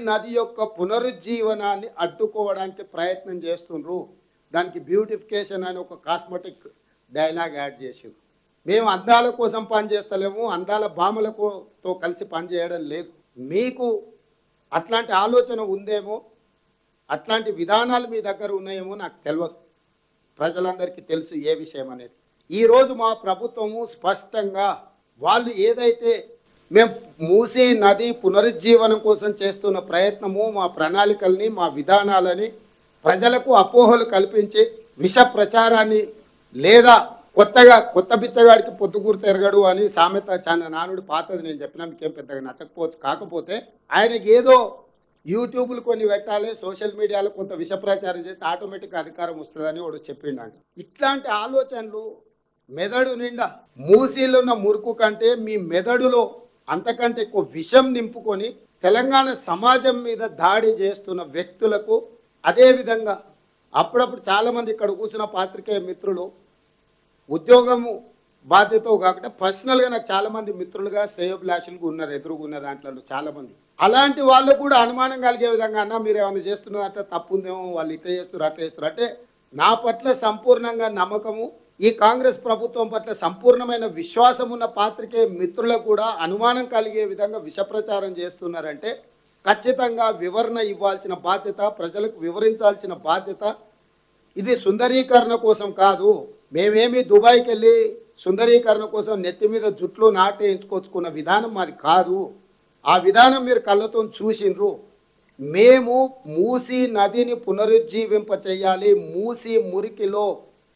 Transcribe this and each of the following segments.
నది యొక్క పునరుజ్జీవనాన్ని అడ్డుకోవడానికి ప్రయత్నం చేస్తుండ్రు దానికి బ్యూటిఫికేషన్ అని ఒక కాస్మెటిక్ డైలాగ్ యాడ్ చేసిండ్రు మేము అందాల కోసం పనిచేస్తలేము అందాల భామలతో కలిసి పనిచేయడం లేదు మీకు అట్లాంటి ఆలోచన ఉందేమో అట్లాంటి విధానాలు మీ దగ్గర ఉన్నాయేమో నాకు తెలియదు ప్రజలందరికీ తెలుసు ఏ విషయం అనేది ఈరోజు మా ప్రభుత్వము స్పష్టంగా వాళ్ళు ఏదైతే మేము మూసీ నది పునరుజ్జీవనం కోసం చేస్తున్న ప్రయత్నము మా ప్రణాళికల్ని మా విధానాలని ప్రజలకు అపోహలు కల్పించి విష ప్రచారాన్ని లేదా కొత్తగా కొత్త బిచ్చగాడికి పొద్దుకూరు తిరగడు అని సామెత చాలా నానుడు పాతది నేను చెప్పినా మీకేం పెద్దగా నచ్చకపోవచ్చు కాకపోతే ఆయనకి ఏదో యూట్యూబ్లు కొన్ని పెట్టాలి సోషల్ మీడియాలో కొంత విష ప్రచారం చేస్తే ఆటోమేటిక్ అధికారం వస్తుందని వాడు చెప్పిండంట ఇట్లాంటి ఆలోచనలు మెదడు నిండా మూసీలో ఉన్న మురుకు కంటే మీ మెదడులో అంతకంటే ఎక్కువ విషం నింపుకొని తెలంగాణ సమాజం మీద దాడి చేస్తున్న వ్యక్తులకు అదేవిధంగా అప్పుడప్పుడు చాలామంది ఇక్కడ కూర్చున్న పాత్రికేయ మిత్రులు ఉద్యోగము బాధ్యత కాకుండా పర్సనల్గా నాకు చాలామంది మిత్రులుగా శ్రేయోభిలాషులుగా ఉన్నారు ఎదురుగా ఉన్న దాంట్లో చాలామంది అలాంటి వాళ్ళు కూడా అనుమానం కలిగే విధంగా అన్న మీరు ఏమైనా చేస్తున్నారంటే తప్పు ఉందేమో వాళ్ళు ఇట్లా చేస్తారు అట్లా చేస్తారు అంటే నా పట్ల సంపూర్ణంగా నమ్మకము ఈ కాంగ్రెస్ ప్రభుత్వం పట్ల సంపూర్ణమైన విశ్వాసం ఉన్న పాత్రికే మిత్రులకు కూడా అనుమానం కలిగే విధంగా విషప్రచారం చేస్తున్నారంటే ఖచ్చితంగా వివరణ ఇవ్వాల్సిన బాధ్యత ప్రజలకు వివరించాల్సిన బాధ్యత ఇది సుందరీకరణ కోసం కాదు మేమేమి దుబాయ్కి వెళ్ళి సుందరీకరణ కోసం నెత్తి మీద జుట్లు నాటేయించుకొచ్చుకున్న విధానం మాది కాదు ఆ విధానం మీరు కళ్ళతో చూసిండ్రు మేము మూసి నదిని పునరుజ్జీవింప చేయాలి మూసి మురికిలో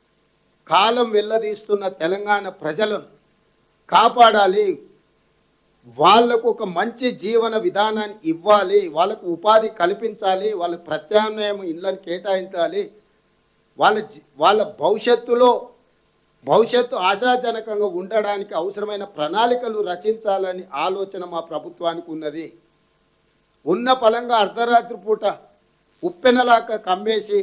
కాలం వెళ్ళదీస్తున్న తెలంగాణ ప్రజలను కాపాడాలి వాళ్ళకు ఒక మంచి జీవన విధానాన్ని ఇవ్వాలి వాళ్ళకు ఉపాధి కల్పించాలి వాళ్ళకి ప్రత్యామ్నాయం ఇళ్ళని కేటాయించాలి వాళ్ళ జీ- వాళ్ళ భవిష్యత్తులో భవిష్యత్తు ఆశాజనకంగా ఉండడానికి అవసరమైన ప్రణాళికలు రచించాలని ఆలోచన మా ప్రభుత్వానికి ఉన్నది ఉన్న పలంగా అర్ధరాత్రి పూట ఉప్పెనలాక కమ్మేసి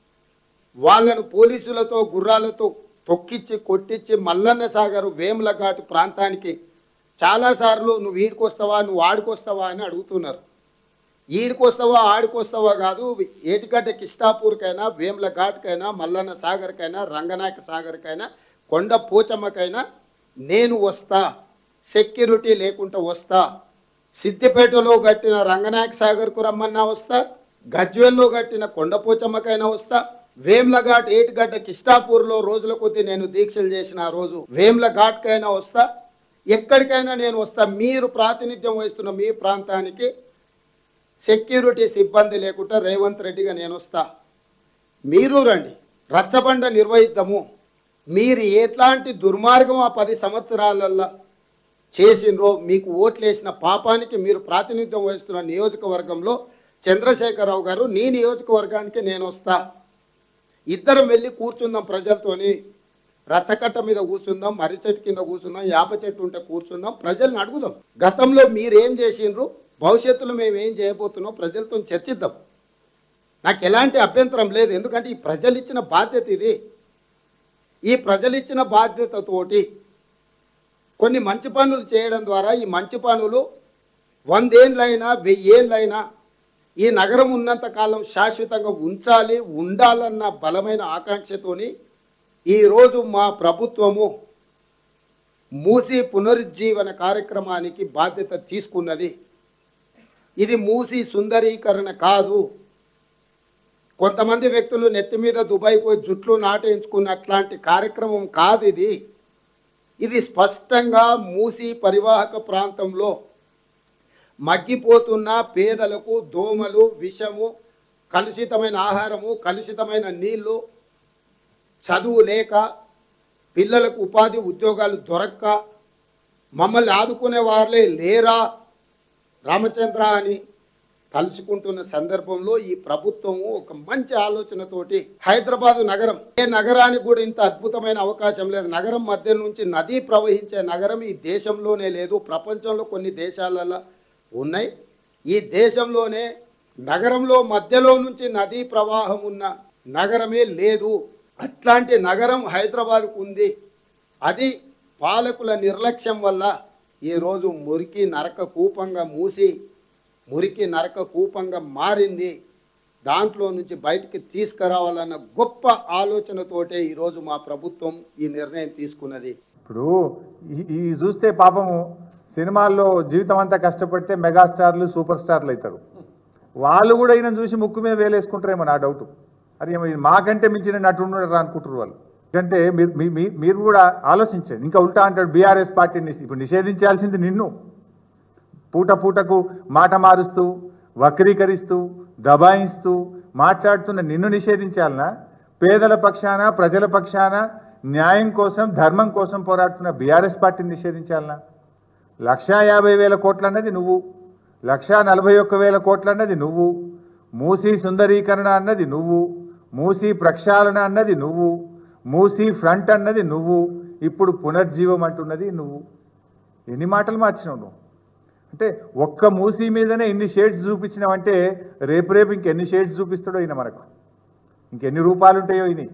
వాళ్ళను పోలీసులతో గుర్రాలతో తొక్కిచ్చి కొట్టించి మల్లన్న సాగర్ వేముల ఘాటు ప్రాంతానికి చాలాసార్లు నువ్వు ఈడికొస్తావా నువ్వు ఆడికొస్తావా అని అడుగుతున్నారు ఈడికొస్తావా ఆడికొస్తావా కాదు ఏటిగడ్డ కిష్టాపూర్కైనా వేముల ఘాట్కైనా మల్లన్న సాగర్కైనా రంగనాయక సాగర్కైనా కొండ పోచమ్మకైనా నేను వస్తా సెక్యూరిటీ లేకుండా వస్తా సిద్దిపేటలో కట్టిన రంగనాయక సాగర్కు రమ్మన్నా వస్తా గజ్వెల్లో కట్టిన కొండపోచమ్మకైనా వస్తా వేమ్ల ఘాట్ ఏటిగడ్డ కిష్టాపూర్లో రోజుల కొద్దీ నేను దీక్షలు చేసిన ఆ రోజు వేమ్ల ఘాట్కైనా వస్తా ఎక్కడికైనా నేను వస్తా మీరు ప్రాతినిధ్యం వహిస్తున్న మీ ప్రాంతానికి సెక్యూరిటీ సిబ్బంది లేకుండా రేవంత్ రెడ్డిగా నేను వస్తా మీరు రండి రచ్చబండ నిర్వహిద్దాము మీరు ఎట్లాంటి దుర్మార్గం ఆ పది సంవత్సరాలల్లో చేసిండ్రో మీకు ఓట్లేసిన పాపానికి మీరు ప్రాతినిధ్యం వహిస్తున్న నియోజకవర్గంలో చంద్రశేఖరరావు గారు నీ నియోజకవర్గానికి నేను వస్తా ఇద్దరం వెళ్ళి కూర్చుందాం ప్రజలతోని రచ్చకట్ట మీద కూర్చుందాం మర్రి చెట్టు కింద కూర్చుందాం యాప చెట్టు ఉంటే కూర్చుందాం ప్రజల్ని అడుగుదాం గతంలో మీరేం చేసిండ్రు భవిష్యత్తులో మేము ఏం చేయబోతున్నాం ప్రజలతో చర్చిద్దాం నాకు ఎలాంటి అభ్యంతరం లేదు ఎందుకంటే ఈ ప్రజలు ఇచ్చిన బాధ్యత ఇది ఈ ప్రజలు ఇచ్చిన బాధ్యతతోటి కొన్ని మంచి పనులు చేయడం ద్వారా ఈ మంచి పనులు వందేళ్ళైనా వెయ్యేళ్ళైనా ఈ నగరం ఉన్నంత కాలం శాశ్వతంగా ఉంచాలి ఉండాలన్న బలమైన ఆకాంక్షతోని ఈరోజు మా ప్రభుత్వము మూసి పునరుజ్జీవన కార్యక్రమానికి బాధ్యత తీసుకున్నది ఇది మూసి సుందరీకరణ కాదు కొంతమంది వ్యక్తులు నెత్తి మీద దుబాయ్ పోయి జుట్లు నాటేయించుకున్న అట్లాంటి కార్యక్రమం కాదు ఇది ఇది స్పష్టంగా మూసి పరివాహక ప్రాంతంలో మగ్గిపోతున్న పేదలకు దోమలు విషము కలుషితమైన ఆహారము కలుషితమైన నీళ్లు చదువు లేక పిల్లలకు ఉపాధి ఉద్యోగాలు దొరక్క మమ్మల్ని ఆదుకునే వాళ్ళే లేరా రామచంద్ర అని కలుసుకుంటున్న సందర్భంలో ఈ ప్రభుత్వము ఒక మంచి ఆలోచనతోటి హైదరాబాదు నగరం ఏ నగరానికి కూడా ఇంత అద్భుతమైన అవకాశం లేదు నగరం మధ్య నుంచి నది ప్రవహించే నగరం ఈ దేశంలోనే లేదు ప్రపంచంలో కొన్ని దేశాలలో ఉన్నాయి ఈ దేశంలోనే నగరంలో మధ్యలో నుంచి నదీ ప్రవాహం ఉన్న నగరమే లేదు అట్లాంటి నగరం హైదరాబాద్కు ఉంది అది పాలకుల నిర్లక్ష్యం వల్ల ఈరోజు మురికి నరక కూపంగా మూసి మురికి నరక కూపంగా మారింది దాంట్లో నుంచి బయటికి తీసుకురావాలన్న గొప్ప ఆలోచనతోటే ఈరోజు మా ప్రభుత్వం ఈ నిర్ణయం తీసుకున్నది ఇప్పుడు ఈ- ఈ చూస్తే పాపము సినిమాల్లో జీవితం అంతా కష్టపడితే మెగాస్టార్లు సూపర్ స్టార్లు అవుతారు వాళ్ళు కూడా ఈయన చూసి ముక్కు మీద వేలేసుకుంటారేమో నా డౌట్ అది ఏమో ఈయన మాకంటే మించిన నటుడు అనుకుంటారు వాళ్ళు ఎందుకంటే మీరు మీ- మీ- మీరు కూడా ఆలోచించండి ఇంకా ఉల్టా అంటాడు బీఆర్ఎస్ పార్టీని ఇప్పుడు నిషేధించాల్సింది నిన్ను పూట పూటకు మాట మారుస్తూ వక్రీకరిస్తూ దబాయిస్తూ మాట్లాడుతున్న నిన్ను నిషేధించాలనా పేదల పక్షాన ప్రజల పక్షాన న్యాయం కోసం ధర్మం కోసం పోరాడుతున్న బీఆర్ఎస్ పార్టీని నిషేధించాలనా లక్షా యాభై వేల కోట్లు అన్నది నువ్వు లక్షా నలభై ఒక్క వేల కోట్లు అన్నది నువ్వు మూసీ సుందరీకరణ అన్నది నువ్వు మూసీ ప్రక్షాళన అన్నది నువ్వు మూసీ ఫ్రంట్ అన్నది నువ్వు ఇప్పుడు పునర్జీవం అంటున్నది నువ్వు ఎన్ని మాటలు మార్చినావు నువ్వు అంటే ఒక్క మూసీ మీదనే ఎన్ని షేడ్స్ చూపించినావంటే రేపు రేపు ఇంకెన్ని షేడ్స్ చూపిస్తాడో ఈయన మనకు ఇంకెన్ని రూపాలు ఉంటాయో ఈయన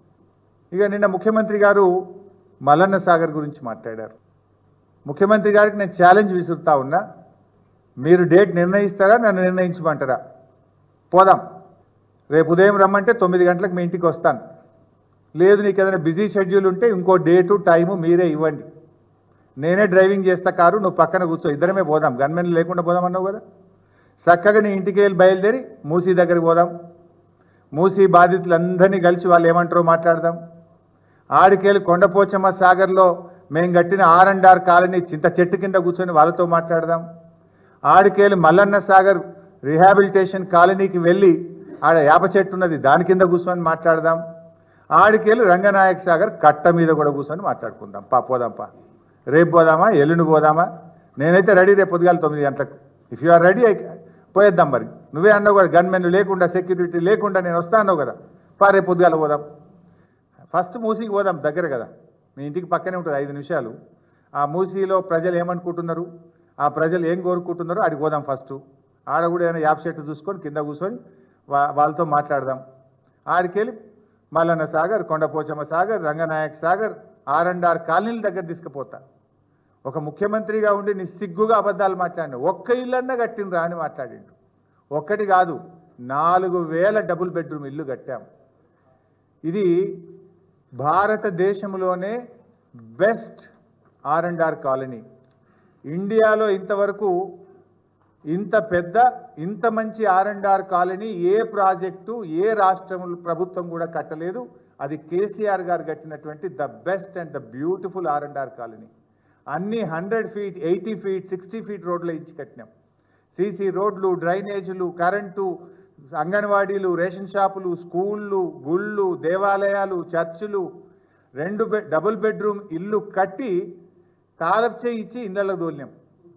ఇక నిన్న ముఖ్యమంత్రి గారు మల్లన్న సాగర్ గురించి మాట్లాడారు ముఖ్యమంత్రి గారికి నేను ఛాలెంజ్ విసురుతా ఉన్నా మీరు డేట్ నిర్ణయిస్తారా నన్ను నిర్ణయించమంటారా పోదాం రేపు ఉదయం రమ్మంటే తొమ్మిది గంటలకు మీ ఇంటికి వస్తాను లేదు నీకు ఏదైనా బిజీ షెడ్యూల్ ఉంటే ఇంకో డేటు టైము మీరే ఇవ్వండి నేనే డ్రైవింగ్ చేస్తా కారు నువ్వు పక్కన కూర్చో ఇద్దరమే పోదాం గన్మెన్ లేకుండా పోదాం అన్నావు కదా చక్కగా నీ ఇంటికి వెళ్ళి బయలుదేరి మూసీ దగ్గరికి పోదాం మూసీ బాధితులందరినీ కలిసి వాళ్ళు ఏమంటారో మాట్లాడదాం ఆడికెళ్ళి కొండపోచమ్మ సాగర్లో మేము కట్టిన ఆర్ అండ్ ఆర్ కాలనీ చింత చెట్టు కింద కూర్చొని వాళ్ళతో మాట్లాడదాం ఆడికెళ్ళి మల్లన్న సాగర్ రిహాబిలిటేషన్ కాలనీకి వెళ్ళి ఆడ యాప చెట్టు ఉన్నది దాని కింద కూర్చొని మాట్లాడదాం ఆడికెళ్ళి రంగనాయక సాగర్ కట్ట మీద కూడా కూర్చొని మాట్లాడుకుందాం పా పోదాం పా రేపు పోదామా ఎల్లుండి పోదామా నేనైతే రెడీ రేపు పొద్దుగాల తొమ్మిది గంటలకు ఇఫ్ యు ఆర్ రెడీ పోయేద్దాం మరి నువ్వే అన్నావు కదా గన్మెన్ లేకుండా సెక్యూరిటీ లేకుండా నేను వస్తా అన్నావు కదా పా రేపు పొద్దుగాల పోదాం ఫస్ట్ మూసీకి పోదాం దగ్గర కదా మీ ఇంటికి పక్కనే ఉంటుంది ఐదు నిమిషాలు ఆ మూసీలో ప్రజలు ఏమనుకుంటున్నారు ఆ ప్రజలు ఏం కోరుకుంటున్నారో అడిగి పోదాం ఫస్ట్ ఆడ కూడా ఏదైనా యాప్ సెట్ చూసుకొని కింద కూర్చొని వా వాళ్ళతో మాట్లాడదాం ఆడికెళ్ళి Mallanna Sagar Kondapochamma Sagar Ranganayak Sagar R and R కాలనీల దగ్గర తీసుకుపోతా ఒక ముఖ్యమంత్రిగా ఉండి నిస్సిగ్గుగా అబద్ధాలు మాట్లాడిన ఒక్క ఇల్లన్నా కట్టినరా అని మాట్లాడిండు ఒక్కటి కాదు నాలుగు వేల డబుల్ బెడ్రూమ్ ఇల్లు కట్టాం ఇది భారతదేశంలోనే best R and R colony ఇండియాలో ఇంతవరకు ఇంత పెద్ద ఇంత మంచి ఆర్ అండ్ ఆర్ కాలనీ ఏ ప్రాజెక్టు ఏ రాష్ట్రం ప్రభుత్వం కూడా కట్టలేదు అది కేసీఆర్ గారు కట్టినటువంటి the best and the beautiful R and R colony అన్ని hundred feet eighty feet sixty feet రోడ్లు ఇచ్చి కట్టినాం సీసీ రోడ్లు డ్రైనేజీలు కరెంటు అంగన్వాడీలు రేషన్ షాపులు స్కూళ్ళు గుళ్ళు దేవాలయాలు చర్చిలు రెండు బెడ్ డబుల్ బెడ్రూమ్ ఇల్లు కట్టి తాళపు చేయి ఇచ్చి ఇళ్ళకు దోలినాం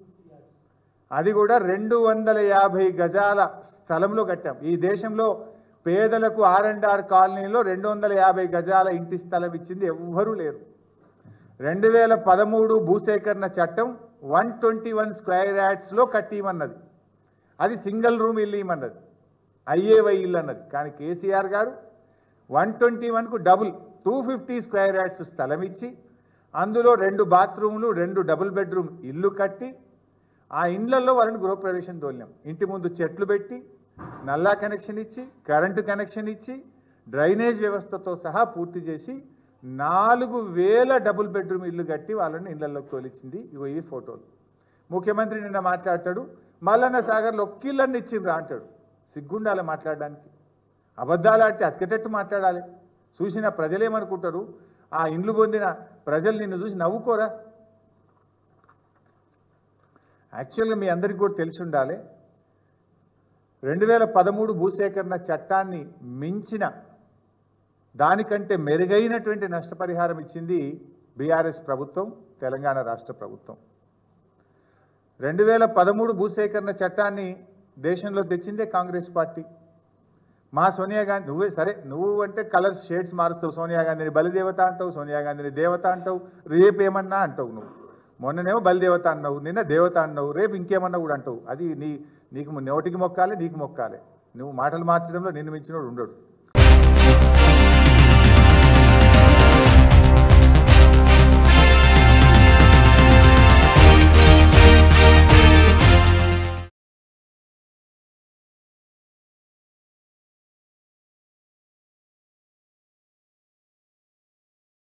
అది కూడా రెండు వందల యాభై గజాల స్థలంలో కట్టాం ఈ దేశంలో పేదలకు ఆర్ అండ్ ఆర్ కాలనీలో రెండు వందల యాభై గజాల ఇంటి స్థలం ఇచ్చింది ఎవ్వరూ లేరు రెండు వేల పదమూడు భూసేకరణ చట్టం వన్ ట్వంటీ వన్ స్క్వేర్ యార్డ్స్లో కట్టిమన్నది అది సింగిల్ రూమ్ ఇల్లు ఇమ్మన్నది ఐఏవై ఇల్లు అన్నది కానీ కేసీఆర్ గారు వన్ ట్వంటీ వన్కు double two fifty square yards స్థలం ఇచ్చి అందులో రెండు బాత్రూములు రెండు డబుల్ బెడ్రూమ్ ఇల్లు కట్టి ఆ ఇండ్లలో వాళ్ళని గృహప్రవేశం తోలినాం ఇంటి ముందు చెట్లు పెట్టి నల్లా కనెక్షన్ ఇచ్చి కరెంటు కనెక్షన్ ఇచ్చి డ్రైనేజ్ వ్యవస్థతో సహా పూర్తి చేసి నాలుగు వేల డబుల్ బెడ్రూమ్ ఇల్లు కట్టి వాళ్ళని ఇళ్లలోకి తోలిచ్చింది ఇగో ఈ ఫోటోలు ముఖ్యమంత్రి నిన్న మాట్లాడతాడు మల్లన్న సాగర్లో ఒక్కిళ్ళన్ని ఇచ్చిండ్రా అంటాడు సిగ్గుండాలి మాట్లాడడానికి అబద్ధాలు ఆడితే అతికెటట్టు మాట్లాడాలి చూసిన ప్రజలేమనుకుంటారు ఆ ఇండ్లు పొందిన ప్రజలు నిన్ను చూసి నవ్వుకోరా యాక్చువల్గా మీ అందరికీ కూడా తెలిసి ఉండాలి రెండు వేల పదమూడు భూసేకరణ చట్టాన్ని మించిన దానికంటే మెరుగైనటువంటి నష్టపరిహారం ఇచ్చింది బీఆర్ఎస్ ప్రభుత్వం తెలంగాణ రాష్ట్ర ప్రభుత్వం రెండు వేల పదమూడు భూసేకరణ చట్టాన్ని దేశంలో తెచ్చిందే కాంగ్రెస్ పార్టీ మా సోనియా గాంధీ నువ్వే సరే నువ్వు అంటే కలర్స్ షేడ్స్ మారుస్తావు సోనియా గాంధీని బలిదేవత అంటావు సోనియా గాంధీని దేవత అంటావు రేపు ఏమన్నా అంటావు నువ్వు మొన్ననేమో బలిదేవత అన్నావు నిన్న దేవత అన్నావు రేపు ఇంకేమన్నా కూడా అంటావు అది నీ నీకు నోటికి మొక్కాలి నీకు మొక్కాలి నువ్వు మాటలు మార్చడంలో నిన్ను మించినోడు ఉండడు